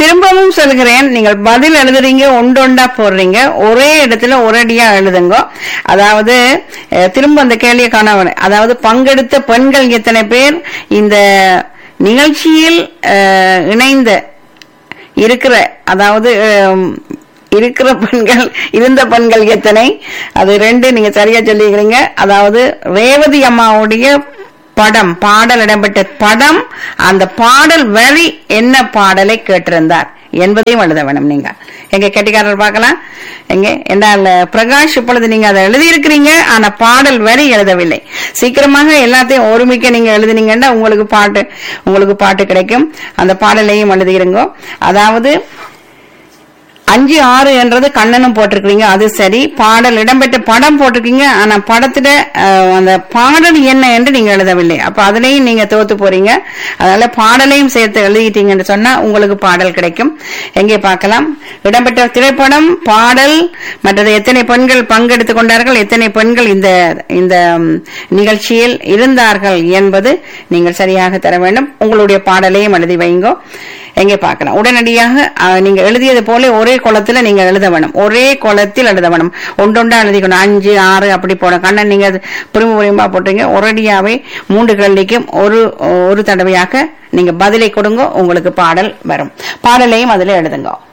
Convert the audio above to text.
திரும்பவும் சொல்கிறேன் நீங்கள் பதில் எழுதுறீங்க ஒண்டொண்டா போடுறீங்க ஒரே இடத்துல ஒரேடியா எழுதுங்க அதாவது அஹ், திரும்ப அந்த கேள்வியை காண அதாவது பங்கெடுத்த பெண்கள் எத்தனை பேர் இந்த நிகழ்ச்சியில் அஹ், இணைந்த இருக்கிற அதாவது அஹ், இருக்கிற பெண்கள் இருந்த பெண்கள் எத்தனை அது ரெண்டு நீங்க சரியா சொல்லிக்கிறீங்க அதாவது ரேவதி அம்மாவுடைய படம் பாடல் இடம்பெற்ற படம் அந்த பாடல் வரி என்ன பாடலை கேட்டிருந்தார் என்பதையும் எழுத வேணும் நீங்க எங்க கெட்டிக்காரர் பார்க்கலாம் எங்க என்றால் பிரகாஷ் இப்பொழுது நீங்க அதை எழுதியிருக்கிறீங்க ஆனா பாடல் வரி எழுதவில்லை சீக்கிரமாக எல்லாத்தையும் ஒருமிக்க நீங்க எழுதினீங்கன்னா உங்களுக்கு பாட்டு உங்களுக்கு பாட்டு கிடைக்கும் அந்த பாடலையும் எழுதிருங்க அதாவது அஞ்சு ஆறு என்றது கண்ணனும் போட்டிருக்கீங்க அது சரி பாடல் இடம்பெற்ற படம் போட்டிருக்கீங்க ஆனா படத்துல அஹ், அந்த பாடல் என்ன என்று நீங்க எழுதவில்லை அப்ப அதுலயும் நீங்க தோத்து போறீங்க அதனால பாடலையும் சேர்த்து எழுதிட்டீங்கன்னு சொன்னா உங்களுக்கு பாடல் கிடைக்கும் எங்கே பார்க்கலாம் இடம்பெற்ற திரைப்படம் பாடல் மற்றது எத்தனை பெண்கள் பங்கெடுத்துக் கொண்டார்கள் எத்தனை பெண்கள் இந்த இந்த ம், நிகழ்ச்சியில் இருந்தார்கள் என்பது நீங்கள் சரியாக தர வேண்டும் உங்களுடைய பாடலையும் எழுதி வைங்கோ எங்கே பார்க்கலாம் உடனடியாக அஹ், நீங்க எழுதியது போல ஒரே குளத்துல நீங்க எழுத வேணும் ஒரே குளத்தில் எழுத வேணும் ஒன்றொண்டா எழுதிக்கணும் அஞ்சு ஆறு அப்படி போட கண்ணன் நீங்க அது புரிம்பு புரியுமா போட்டீங்க ஒரேடியாவே மூன்று கேள்விக்கும் ஒரு ஒரு தடவையாக நீங்க பதிலை கொடுங்க உங்களுக்கு பாடல் வரும் பாடலையும் அதுல எழுதுங்க